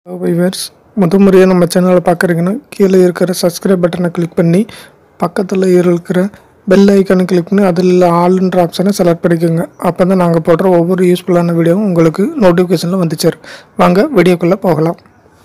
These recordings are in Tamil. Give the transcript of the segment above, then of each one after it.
வைவர்ஸ் முத முறையாக நம்ம சேனலை பார்க்குறீங்கன்னா கீழே இருக்கிற சப்ஸ்கிரைப் பட்டனை கிளிக் பண்ணி பக்கத்தில் இருக்கிற பெல் ஐக்கானை கிளிக் பண்ணி அதில் ஆல்ன்ற ஆப்ஷனை செலக்ட் பண்ணிக்கோங்க அப்போ தான் நாங்கள் போடுற ஒவ்வொரு யூஸ்ஃபுல்லான வீடியோவும் உங்களுக்கு நோட்டிஃபிகேஷனில் வந்து சேரும் வாங்க வீடியோக்குள்ளே போகலாம்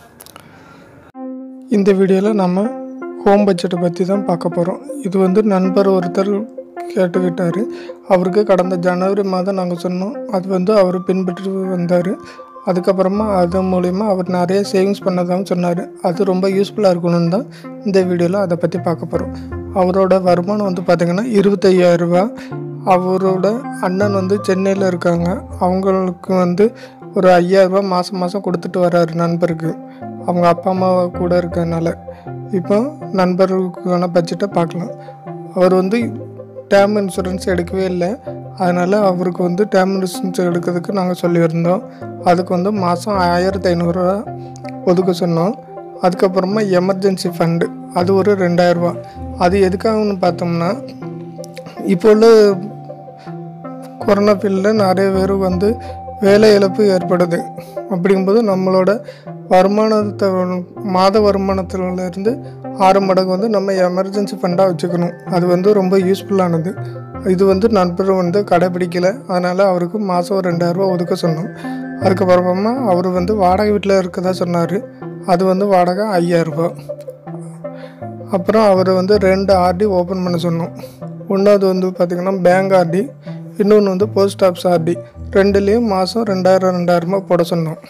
இந்த வீடியோவில் நம்ம ஹோம் பட்ஜெட்டை பற்றி தான் பார்க்க போகிறோம் இது வந்து நண்பர் ஒருத்தர் கேட்டுக்கிட்டார் அவருக்கு கடந்த ஜனவரி மாதம் நாங்கள் சொன்னோம் அது வந்து அவர் பின்பற்றி வந்தார் அதுக்கப்புறமா அது மூலிமா அவர் நிறைய சேவிங்ஸ் பண்ணதாகவும் சொன்னார் அது ரொம்ப யூஸ்ஃபுல்லாக இருக்கணும்னு தான் இந்த வீடியோவில் அதை பற்றி பார்க்க போகிறோம் அவரோட வருமானம் வந்து பார்த்திங்கன்னா இருபத்தையாயிரரூபா அவரோட அண்ணன் வந்து சென்னையில் இருக்காங்க அவங்களுக்கு வந்து ஒரு ஐயாயிரரூபா மாதம் மாதம் கொடுத்துட்டு வர்றாரு நண்பருக்கு அவங்க அப்பா அம்மா கூட இருக்கறனால இப்போ நண்பர்களுக்கான பட்ஜெட்டை பார்க்கலாம் அவர் வந்து டேர்ம் இன்சூரன்ஸ் எடுக்கவே இல்லை அதனால் அவருக்கு வந்து டேர்ம் இன்சூரன்ஸ் எடுக்கிறதுக்கு நாங்கள் சொல்லியிருந்தோம் அதுக்கு வந்து மாதம் ஆயிரத்தி ஐநூறுரூவா ஒதுக்க சொன்னோம் அதுக்கப்புறமா எமர்ஜென்சி ஃபண்டு அது ஒரு ரெண்டாயிரரூபா அது எதுக்காகன்னு பார்த்தோம்னா இப்போ உள்ள கொரோனா ஃபீல்டில் நிறைய பேர் வந்து வேலை இழப்பு ஏற்படுது அப்படிங்கும்போது நம்மளோட வருமானத்தை மாத வருமானத்திலிருந்து ஆறு மடங்கு வந்து நம்ம எமர்ஜென்சி ஃபண்டாக வச்சுக்கணும் அது வந்து ரொம்ப யூஸ்ஃபுல்லானது இது வந்து நண்பர் வந்து கடைப்பிடிக்கலை அதனால் அவருக்கு மாதம் ஒரு ரெண்டாயிரரூபா ஒதுக்க சொன்னோம் அதுக்கப்புறமா அவர் வந்து வாடகை வீட்டில் இருக்கதா சொன்னார் அது வந்து வாடகை ஐயாயிரரூபா அப்புறம் அவர் வந்து ரெண்டு ஆர்டி ஓப்பன் பண்ண சொன்னோம் ஒன்றாவது வந்து பார்த்திங்கன்னா பேங்க் ஆர்டி இன்னொன்று வந்து போஸ்ட் ஆஃபீஸ் ஆர்டி ரெண்டுலேயும் மாதம் ரெண்டாயிரம் ரெண்டாயிரமா போட சொன்னோம்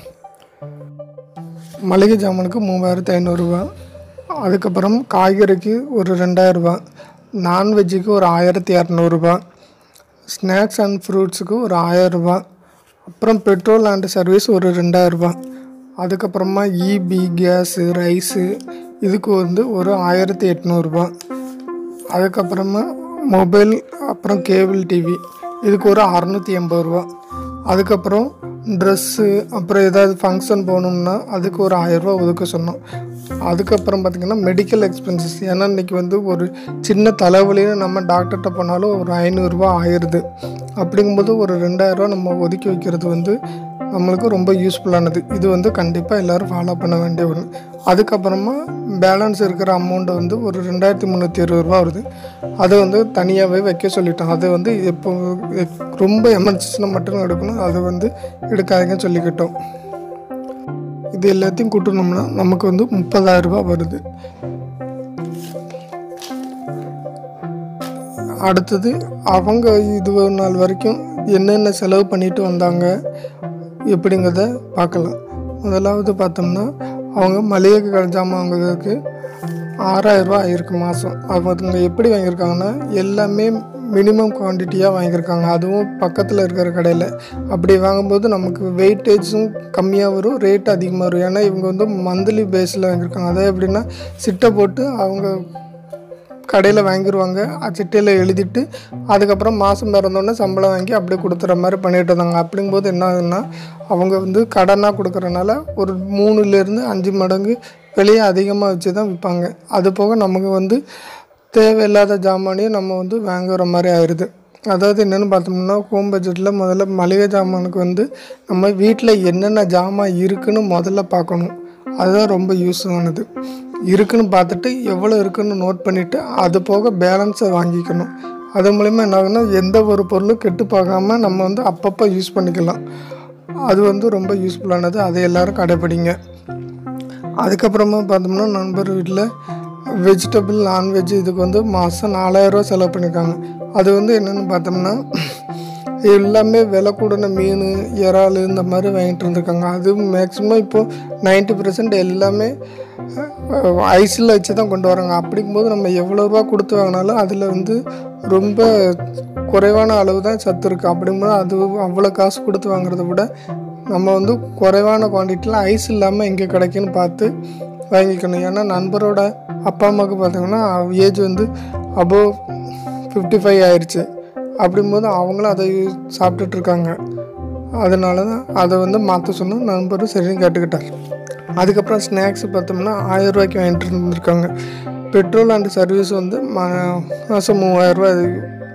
மளிகை ஜாமானுக்கு மூவாயிரத்து ஐநூறுரூவா அதுக்கப்புறம் காய்கறிக்கு ஒரு ரெண்டாயிரரூபா நான்வெஜ்ஜுக்கு ஒரு ஆயிரத்தி இரநூறுபா ஸ்நாக்ஸ் அண்ட் ஃப்ரூட்ஸுக்கு ஒரு ஆயரூபா அப்புறம் பெட்ரோல் அண்ட் சர்வீஸ் ஒரு ரெண்டாயிரரூபா அதுக்கப்புறமா இபி கேஸு ரைஸு இதுக்கு வந்து ஒரு ஆயிரத்தி எட்நூறுபா அதுக்கப்புறமா மொபைல் அப்புறம் கேபிள் டிவி இதுக்கு ஒரு அறநூற்றி எண்பது ரூபா அதுக்கப்புறம் ட்ரெஸ்ஸு அப்புறம் ஏதாவது ஃபங்க்ஷன் போகணும்னா அதுக்கு ஒரு ஆயரூபா ஒதுக்க சொன்னோம் அதுக்கப்புறம் பார்த்திங்கன்னா மெடிக்கல் எக்ஸ்பென்சஸ் ஏன்னா இன்றைக்கி வந்து ஒரு சின்ன தலைவலின்னு நம்ம டாக்டர்கிட்ட போனாலும் ஒரு ஐநூறுரூவா ஆயிடுது அப்படிங்கும்போது ஒரு ரெண்டாயிரரூவா நம்ம ஒதுக்கி வைக்கிறது வந்து நம்மளுக்கு ரொம்ப யூஸ்ஃபுல்லானது இது வந்து கண்டிப்பாக எல்லோரும் ஃபாலோ பண்ண வேண்டிய ஒன்று அதுக்கப்புறமா பேலன்ஸ் இருக்கிற அமௌண்ட்டு வந்து ஒரு ரெண்டாயிரத்தி முந்நூற்றி இருபது ரூபா வருது அதை வந்து தனியாகவே வைக்க சொல்லிட்டோம் அதை வந்து எப்போ ரொம்ப எமர்ஜென்சினா மட்டும் எடுக்கணும் அதை வந்து எடுக்காதீங்கன்னு சொல்லிக்கிட்டோம் இது எல்லாத்தையும் கூட்டணும்னா நமக்கு வந்து முப்பதாயிரம் ரூபாய் வருது அடுத்தது அவங்க இது ஒரு நாள் வரைக்கும் என்னென்ன செலவு பண்ணிட்டு வந்தாங்க எப்படிங்கிறத பார்க்கலாம் முதலாவது பார்த்தோம்னா அவங்க மளிகை கடை ஜாமான் வாங்குறதுக்கு ஆறாயிரரூபா ஆயிருக்கு மாதம் அவங்க எப்படி வாங்கியிருக்காங்கன்னா எல்லாமே மினிமம் குவான்டிட்டியாக வாங்கியிருக்காங்க அதுவும் பக்கத்தில் இருக்கிற கடையில் அப்படி வாங்கும்போது நமக்கு வெயிட்டேஜும் கம்மியாக வரும் ரேட் அதிகமாக வரும் ஏன்னா இவங்க வந்து மந்த்லி பேஸில் வாங்கியிருக்காங்க அதே எப்படின்னா சிட்டை போட்டு அவங்க கடையில் வாங்கிடுவாங்க சிட்டையில் எழுதிட்டு அதுக்கப்புறம் மாதம் பிறந்தோடனே சம்பளம் வாங்கி அப்படியே கொடுத்துற மாதிரி பண்ணிட்டு இருந்தாங்க அப்படிங்கும்போது என்ன ஆகுதுன்னா அவங்க வந்து கடனாக கொடுக்குறனால ஒரு மூணுலேருந்து அஞ்சு மடங்கு விலையை அதிகமாக வச்சு தான் விற்பாங்க அது போக நமக்கு வந்து தேவையில்லாத ஜாமானையும் நம்ம வந்து வாங்குற மாதிரி ஆயிடுது அதாவது என்னென்னு பார்த்தோம்னா ஹோம் பட்ஜெட்டில் முதல்ல மளிகை ஜாமானுக்கு வந்து நம்ம வீட்டில் என்னென்ன ஜாமான் இருக்குன்னு முதல்ல பார்க்கணும் அதுதான் ரொம்ப யூஸ்ஃபுல்லானது இருக்குன்னு பார்த்துட்டு எவ்வளோ இருக்குன்னு நோட் பண்ணிவிட்டு அது போக பேலன்ஸை வாங்கிக்கணும் அது மூலிமா என்ன ஆகுனா எந்த ஒரு பொருளும் கெட்டு போகாமல் நம்ம வந்து அப்பப்போ யூஸ் பண்ணிக்கலாம் அது வந்து ரொம்ப யூஸ்ஃபுல்லானது அதை எல்லோரும் கடைப்பிடிங்க அதுக்கப்புறமா பார்த்தோம்னா நண்பர் வீட்டில் வெஜிடபிள் நான்வெஜ் இதுக்கு வந்து மாதம் நாலாயிரரூவா செலவு பண்ணியிருக்காங்க அது வந்து என்னென்னு பார்த்தோம்னா எல்லாமே விலை கூடின மீன் இறால் இந்த மாதிரி வாங்கிட்டு இருந்திருக்காங்க அது மேக்ஸிமம் இப்போது நைன்ட்டி பர்சன்ட் எல்லாமே ஐஸில் வச்சு தான் கொண்டு வராங்க அப்படிங்கும்போது நம்ம எவ்வளோ ரூபா கொடுத்து வாங்கினாலும் அதில் வந்து ரொம்ப குறைவான அளவு தான் சத்து இருக்குது அப்படிங்கும்போது அது அவ்வளோ காசு கொடுத்து வாங்குறத விட நம்ம வந்து குறைவான குவான்டிட்டியில் ஐஸ் இல்லாமல் எங்கே கிடைக்குன்னு பார்த்து வாங்கிக்கணும் ஏன்னா நண்பரோட அப்பா அம்மாவுக்கு பார்த்தீங்கன்னா ஏஜ் வந்து அபோவ் ஃபிஃப்டி ஃபைவ் ஆயிடுச்சு அப்படிங்கும்போது அவங்களும் அதை சாப்பிட்டுட்ருக்காங்க அதனால தான் அதை வந்து மாற்ற சொன்னோம் நண்பரும் சரின்னு கேட்டுக்கிட்டார் அதுக்கப்புறம் ஸ்நாக்ஸ் பார்த்தோம்னா ஆயிரம் ரூபாய்க்கு வாங்கிட்டு இருந்திருக்காங்க பெட்ரோல் அண்ட் சர்வீஸ் வந்து மா மாதம் மூவாயிரரூவா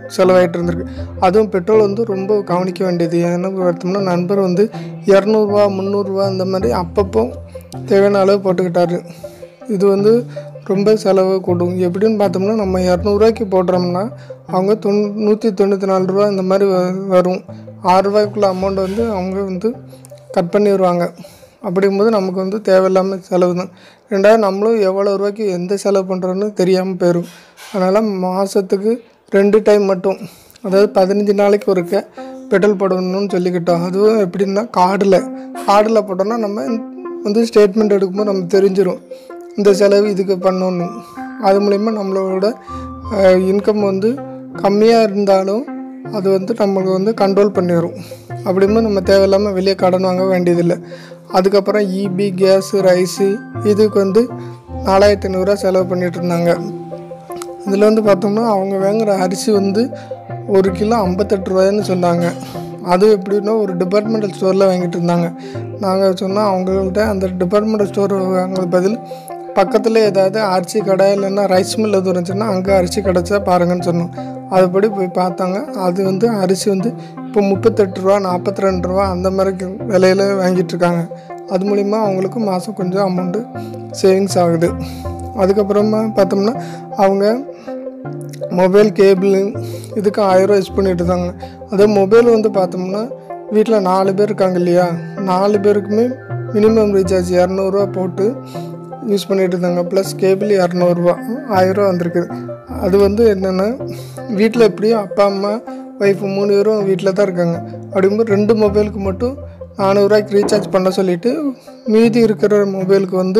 செலவாயிட்டு இருந்திருக்கு அதுவும் பெட்ரோல் வந்து ரொம்ப கவனிக்க வேண்டியது ஏன்னா பார்த்தோம்னா நண்பர் வந்து இரநூறுவா முந்நூறுரூவா அந்த மாதிரி அப்பப்போ தேவையான அளவு போட்டுக்கிட்டாரு இது வந்து ரொம்ப செலவு கூடும் எப்படின்னு பார்த்தோம்னா நம்ம இரநூறுவாய்க்கு போடுறோம்னா அவங்க தொண் நூற்றி தொண்ணூற்றி நாலு ரூபா இந்த மாதிரி வ- வரும் ஆறு ரூபாய்க்குள்ள அமௌண்ட் வந்து அவங்க வந்து கட் பண்ணிடுவாங்க அப்படிங்கும்போது நமக்கு வந்து தேவையில்லாமல் செலவு தான் ரெண்டாவது நம்மளும் எவ்வளோ ரூபாய்க்கு எந்த செலவு பண்ணுறோன்னு தெரியாமல் போயிடும் அதனால் மாதத்துக்கு ரெண்டு டைம் மட்டும் அதாவது பதினஞ்சு நாளைக்கு ஒருக்க பெட்ரோல் போடணும்னு சொல்லிக்கிட்டோம் அதுவும் எப்படின்னா கார்டில் கார்டில் போட்டோம்னா நம்ம வந்து ஸ்டேட்மெண்ட் எடுக்கும்போது நமக்கு தெரிஞ்சிடும் இந்த செலவு இதுக்கு பண்ணணும் அது மூலிமா நம்மளோட இன்கம் வந்து கம்மியாக இருந்தாலும் அது வந்து நம்மளுக்கு வந்து கண்ட்ரோல் பண்ணிடும் அப்படிங்கும்போது நம்ம தேவையில்லாமல் வெளியே கடன் வாங்க வேண்டியதில்லை அதுக்கப்புறம் இபி கேஸு ரைஸு இதுக்கு வந்து நாலாயிரத்தி ஐநூறுரூவா செலவு பண்ணிட்டு இருந்தாங்க இதில் வந்து பார்த்தோம்னா அவங்க வாங்குற அரிசி வந்து ஒரு கிலோ ஐம்பத்தெட்டு ரூபாய்ன்னு சொன்னாங்க அது எப்படின்னா ஒரு டிபார்ட்மெண்டல் ஸ்டோரில் வாங்கிட்டு இருந்தாங்க நாங்கள் சொன்னால் அவங்கள்ட்ட அந்த டிபார்ட்மெண்டல் ஸ்டோர் வாங்குறது பதில் பக்கத்தில் ஏதாவது அரிசி கடை இல்லைன்னா ரைஸ் மில் எதுவும் இருந்துச்சுன்னா அங்கே அரிசி கிடச்சா பாருங்கன்னு சொன்னோம் அதுபடி போய் பார்த்தாங்க அது வந்து அரிசி வந்து இப்போ முப்பத்தெட்டு ரூபா நாற்பத்தி ரெண்டு ரூபா அந்த மாதிரி விலையில வாங்கிட்டு இருக்காங்க அது மூலிமா அவங்களுக்கு மாதம் கொஞ்சம் அமௌண்ட்டு சேவிங்ஸ் ஆகுது அதுக்கப்புறமா பார்த்தோம்னா அவங்க மொபைல் கேபிள் இதுக்கு ஆயிரம் யூஸ் பண்ணிட்டு இருந்தாங்க அதே மொபைல் வந்து பார்த்தோம்னா வீட்டில் நாலு பேர் இருக்காங்க இல்லையா நாலு பேருக்குமே மினிமம் ரீசார்ஜ் இரநூறுவா போட்டு யூஸ் பண்ணிட்டு இருந்தாங்க ப்ளஸ் கேபிள் இரநூறுவா ஆயிரம் வந்திருக்கு அது வந்து என்னென்னா வீட்டில் எப்படியும் அப்பா அம்மா ஒய்ஃப் மூணு பேரும் வீட்டில் தான் இருக்காங்க அப்படிங்கும்போது ரெண்டு மொபைலுக்கு மட்டும் நானூறுரூவாய்க்கு ரீசார்ஜ் பண்ண சொல்லிவிட்டு மீதி இருக்கிற மொபைலுக்கு வந்து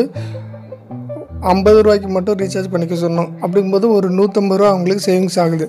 ஐம்பது ரூபாய்க்கு மட்டும் ரீசார்ஜ் பண்ணிக்க சொன்னோம் அப்படிங்கும்போது ஒரு நூற்றம்பது ரூபா அவங்களுக்கு சேவிங்ஸ் ஆகுது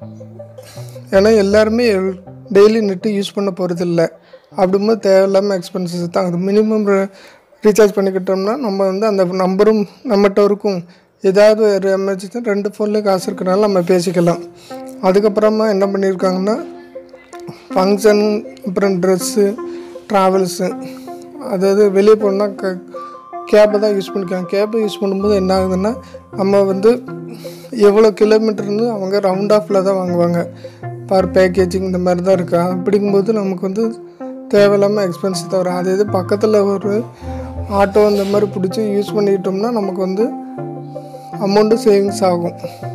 ஏன்னா எல்லாருமே டெய்லி நெட்டு யூஸ் பண்ண போகிறது இல்லை அப்படிங்கும்போது தேவையில்லாமல் எக்ஸ்பென்சஸ் தான் ஆகுது மினிமம் ரீசார்ஜ் பண்ணிக்கிட்டோம்னா நம்ம வந்து அந்த நம்பரும் நம்மகிட்ட இருக்கும் ஏதாவது ஒரு எமர்ஜென்சி ரெண்டு ஃபோன்லேயும் காசு இருக்கிறனால நம்ம பேசிக்கலாம் அதுக்கப்புறமா என்ன பண்ணியிருக்காங்கன்னா ஃபங்க்ஷன் அப்புறம் ட்ரெஸ்ஸு ட்ராவல்ஸு அதாவது வெளியே போனால் க கேப்பை தான் யூஸ் பண்ணிக்காங்க கேப்பை யூஸ் பண்ணும்போது என்ன ஆகுதுன்னா நம்ம வந்து எவ்வளோ கிலோமீட்டர்னு அவங்க ரவுண்ட் ஆஃபில் தான் வாங்குவாங்க பர் பேக்கேஜிங் இந்த மாதிரி தான் இருக்கா அப்படிங்கும்போது நமக்கு வந்து தேவையில்லாமல் எக்ஸ்பென்ஸ் தான் வரும் அதே இது பக்கத்தில் ஒரு ஆட்டோ இந்த மாதிரி பிடிச்சி யூஸ் பண்ணிக்கிட்டோம்னா நமக்கு வந்து அமௌண்ட்டு சேவிங்ஸ் ஆகும்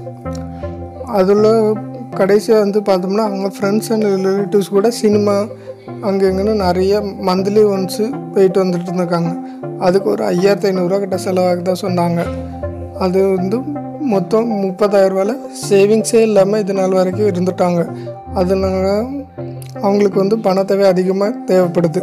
அதில் கடைசியாக வந்து பார்த்தோம்னா அவங்க ஃப்ரெண்ட்ஸ் அண்ட் ரிலேட்டிவ்ஸ் கூட சினிமா அங்கே இங்கேன்னு நிறைய மந்த்லி ஒன்ஸு போயிட்டு வந்துட்டு இருந்திருக்காங்க அதுக்கு ஒரு ஐயாயிரத்தி ஐநூறுரூவா கிட்ட செலவாகுதா சொன்னாங்க அது வந்து மொத்தம் முப்பதாயிரரூவால சேவிங்ஸே இல்லாமல் இது நாள் வரைக்கும் இருந்துட்டாங்க அதனால அவங்களுக்கு வந்து பண தேவை அதிகமாக தேவைப்படுது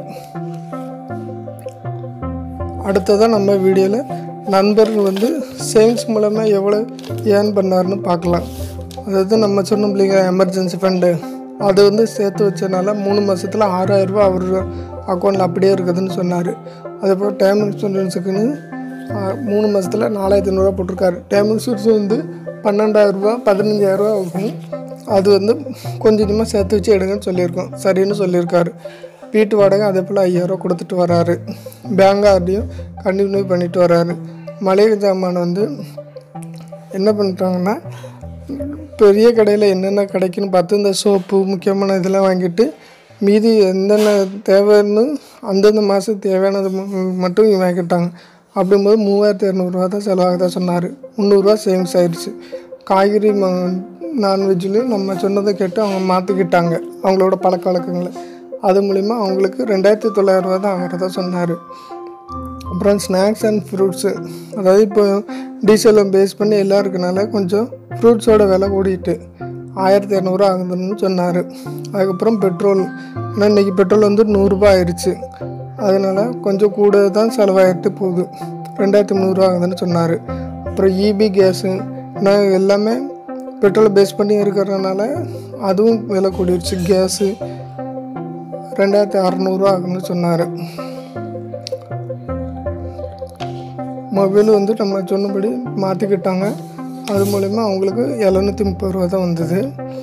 அடுத்ததாக நம்ம வீடியோவில் நண்பர்கள் வந்து சேவிங்ஸ் மூலமாக எவ்வளோ ஏர்ன் பண்ணாருன்னு பார்க்கலாம் அதாவது நம்ம சொன்னோம் இல்லைங்க எமர்ஜென்சி ஃபண்டு அது வந்து சேர்த்து வச்சனால மூணு மாதத்தில் ஆறாயிரரூபா அவர் அக்கௌண்ட்டில் அப்படியே இருக்குதுன்னு சொன்னார் அதுபோல் டேம் இன்சூரன்ஸுக்குன்னு மூணு மாதத்தில் நாலாயிரத்தி ஐநூறுரூவா போட்டிருக்காரு டேம் இன்சூரன்ஸ் வந்து பன்னெண்டாயிரரூபா பதினஞ்சாயிரரூபா ஆகும் அது வந்து கொஞ்சம் கொஞ்சமாக சேர்த்து வச்சு எடுங்கன்னு சொல்லியிருக்கோம் சரின்னு சொல்லியிருக்காரு வீட்டு வாடகை அதே போல் ஐயாயிரரூவா கொடுத்துட்டு வராரு பேங்க் ஆர்டியும் கண்டினியூ பண்ணிட்டு வராரு மளிகை சாமான் வந்து என்ன பண்ணுறாங்கன்னா பெரிய கடையில் என்னென்ன கிடைக்குன்னு பார்த்து இந்த சோப்பு முக்கியமான இதெல்லாம் வாங்கிட்டு மீதி என்னென்ன தேவைன்னு அந்தந்த மாதத்துக்கு தேவையானது ம- மட்டும் வாங்கிட்டாங்க அப்படிங்கும்போது மூவாயிரத்தி இரநூறுவா தான் செலவாகதா சொன்னார் முந்நூறுரூவா சேவிங்ஸ் ஆயிடுச்சு காய்கறி ம நான்வெஜ்லேயும் நம்ம சொன்னதை கேட்டு அவங்க மாற்றிக்கிட்டாங்க அவங்களோட பழக்க வழக்கங்களை அது மூலிமா அவங்களுக்கு ரெண்டாயிரத்தி தொள்ளாயிரரூவா தான் ஆகிறதா சொன்னார் அப்புறம் ஸ்நாக்ஸ் அண்ட் ஃப்ரூட்ஸு அதாவது இப்போ டீசலை பேஸ் பண்ணி எல்லாம் இருக்கனால கொஞ்சம் ஃப்ரூட்ஸோட விலை கூடிட்டு ஆயிரத்தி இரநூறுவா ஆகுதுன்னு சொன்னார் அதுக்கப்புறம் பெட்ரோல் ஏன்னா இன்றைக்கி பெட்ரோல் வந்து நூறுரூபா ஆயிடுச்சு அதனால் கொஞ்சம் கூட தான் செலவாகிட்டு போகுது ரெண்டாயிரத்தி முந்நூறுரூவா ஆகுதுன்னு சொன்னார் அப்புறம் இபி கேஸு ஏன்னா எல்லாமே பெட்ரோலை பேஸ் பண்ணி இருக்கிறதுனால அதுவும் விலை கூடிடுச்சு கேஸு ரெண்டாயிரத்தி அறநூறுவா ஆகுதுன்னு சொன்னார் மொபைல் வந்து நம்ம சொன்னபடி மாற்றிக்கிட்டாங்க அது மூலிமா அவங்களுக்கு எழுநூற்றி முப்பது ரூபா தான் வந்தது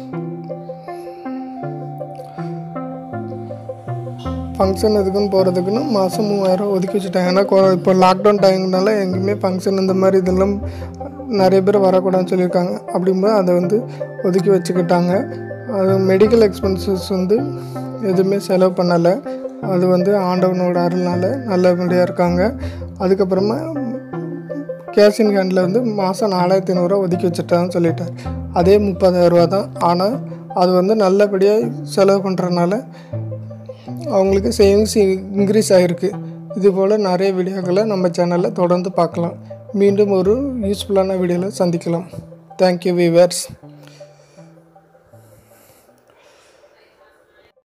ஃபங்க்ஷன் எதுக்குன்னு போகிறதுக்குன்னு மாதம் மூவாயிரம் ஒதுக்கி வச்சுட்டாங்க ஏன்னா கொ- இப்போ லாக்டவுன் டைம்னால எங்கேயுமே ஃபங்க்ஷன் இந்த மாதிரி இதெல்லாம் நிறைய பேர் வரக்கூடாதுன்னு சொல்லியிருக்காங்க அப்படிங்கும்போது அதை வந்து ஒதுக்கி வச்சுக்கிட்டாங்க அது மெடிக்கல் எக்ஸ்பென்சஸ் வந்து எதுவுமே செலவு பண்ணலை அது வந்து ஆண்டவனோட அருள்னால நல்லபடியாக இருக்காங்க அதுக்கப்புறமா கேஷின் ஹேண்டில் வந்து மாதம் நாலாயிரத்தி ஐநூறுரூவா ஒதுக்கி வச்சுட்டான்னு சொல்லிட்டார் அதே முப்பதாயிரரூவா தான் ஆனால் அது வந்து நல்லபடியாக செலவு பண்ணுறதுனால அவங்களுக்கு சேவிங்ஸ் இன்க்ரீஸ் ஆகிருக்கு இது போல் நிறைய வீடியோக்களை நம்ம சேனலில் தொடர்ந்து பார்க்கலாம் மீண்டும் ஒரு யூஸ்ஃபுல்லான வீடியோவில் சந்திக்கலாம் தேங்க்யூ வீவர்ஸ்